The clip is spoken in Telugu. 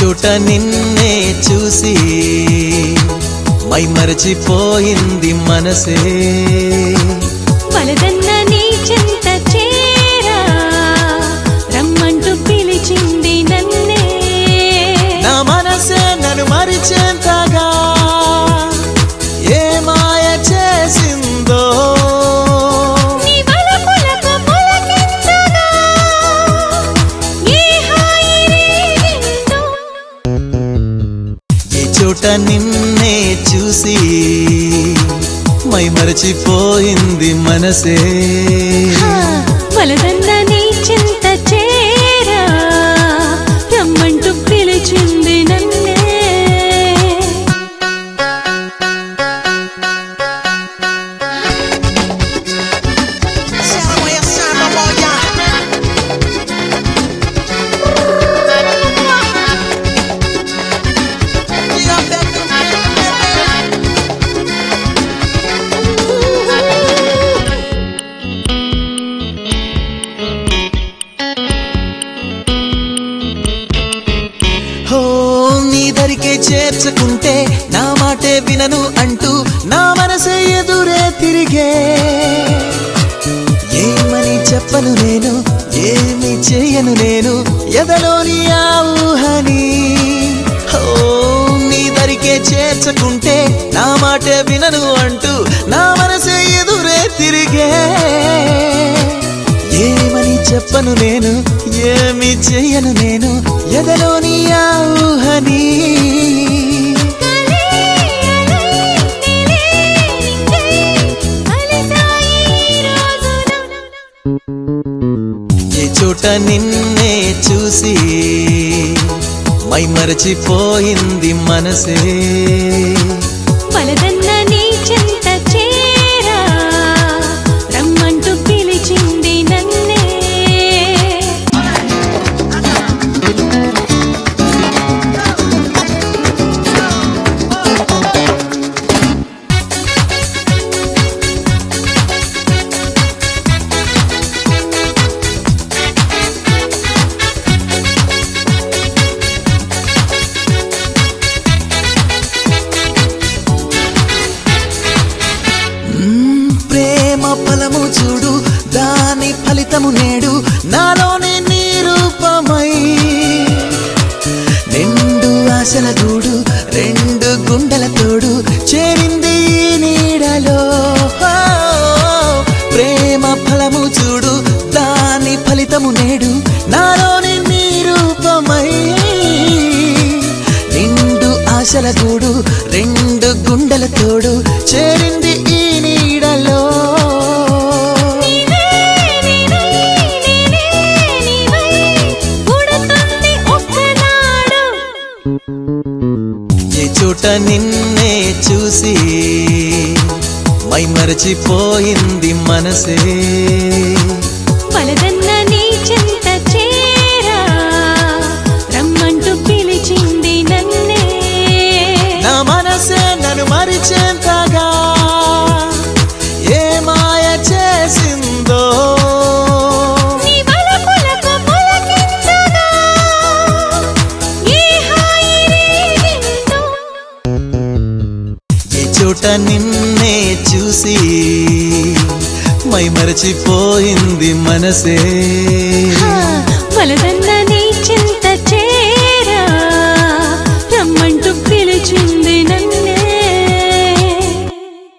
చోట నిన్నే చూసి మై మరచిపోయింది మనసే వలదన్న నీ చెంత చేరా రమ్మంటూ పిలిచింది నన్నే నా మనసే నన్ను మరిచేంతగా ఏ మాయ చేసిందో నీ వలపులకు పులకించగా ఏ హాయి రేగిందో ఈ చోట నిన్నే చూసి మై మరచిపోయింది మనసే వలదన్న నీ చెంత చేరా రమ్మంటూ పిలిచింది నన్నే Samba boya, samba boya. Tira perto, bebê. హో నీ దరికే చేర్చుకుంటే నా మాటే వినను అంటూ నా మనసే ఎదురే తిరిగే ఏమని చెప్పను నేను ఏమి చేయను నేను ఎదలోని ఆ ఊహని హో నీ దరికే చేర్చుకుంటే నా మాటే వినను అంటూ నా మనసే ఎదురే తిరిగే ఏమని చెప్పను నేను ఏమి చెయ్యను నేను ఎదలోని ఆ ఊహని ఏ చోట నిన్నే చూసి మై మరచిపోయింది మనసే వలదన్న నీ చెంత చేరా రమ్మంటూ పిలిచింది నన్నే మ్మ్, ప్రేమ ఫలము చూడు దాని ఫలితము నేడు నాలోని నీ రూపమై నిండు ఆశల గూడు రెండు గుండెల తోడు చేరింది ఈ నీడలో ఓ, ప్రేమ ఫలము చూడు దాని ఫలితము నేడు నాలోని నీ రూపమై నిండు ఆశల గూడు రెండు గుండెల తోడు చేరింది ఈ నీడలో నీవే నీవే నీవే నీవై పుడుతుంది ఒక్కనాడు ఏ చోట నిన్నే చూసి మై మరచిపోయింది మనసే వలదన్న నీ చెంత చేరా రమ్మంటూ పిలిచింది నన్నే నా మనసే నన్ను మరిచేంతగా ఏ మాయ చేసిందో నీ వలపులకు పులకించగా ఏ హాయి రేగిందో ఏ చోట నిన్నే చూసి మై మరచిపోయింది మనసే వలదన్న